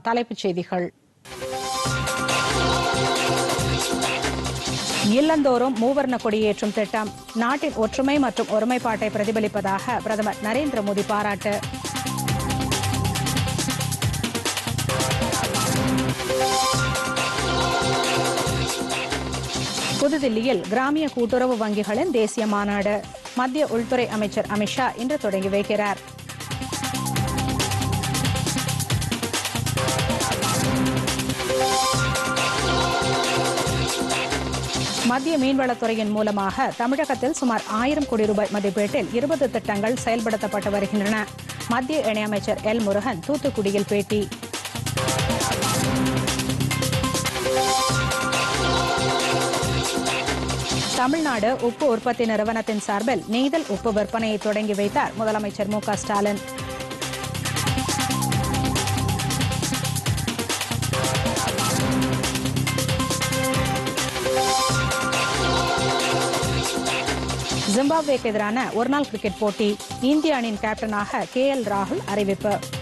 தலைப்புச் செய்திகள் இல்லந்தோறும் மூவர்ண கொடியேற்றும் திட்டம் நாட்டின் ஒற்றுமை மற்றும் ஒருமைப்பாட்டை பிரதிபலிப்பதாக பிரதமர் நரேந்திர மோடி பாராட்டு புதுதில்லியில் கிராமிய கூட்டுறவு வங்கிகளின் தேசிய மாநாடு மத்திய உள்துறை அமைச்சர் அமித்ஷா இன்று தொடங்கி வைக்கிறார் மத்திய மீன்வளத்துறையின் மூலமாக தமிழகத்தில் சுமார் ஆயிரம் கோடி ரூபாய் மதிப்பீட்டில் இருபது திட்டங்கள் செயல்படுத்தப்பட்டு வருகின்றன மத்திய இணையமைச்சர் எல் முருகன் தூத்துக்குடியில் பேட்டி தமிழ்நாடு உப்பு உற்பத்தி நிறுவனத்தின் சார்பில் நெய்தல் உப்பு விற்பனையை தொடங்கி வைத்தார் முதலமைச்சர் மு க ஸ்டாலின் ஜிம்பாப்வேக்கு எதிரான ஒருநாள் கிரிக்கெட் போட்டி இந்திய அணியின் கேப்டனாக கே எல் ராகுல் அறிவிப்பு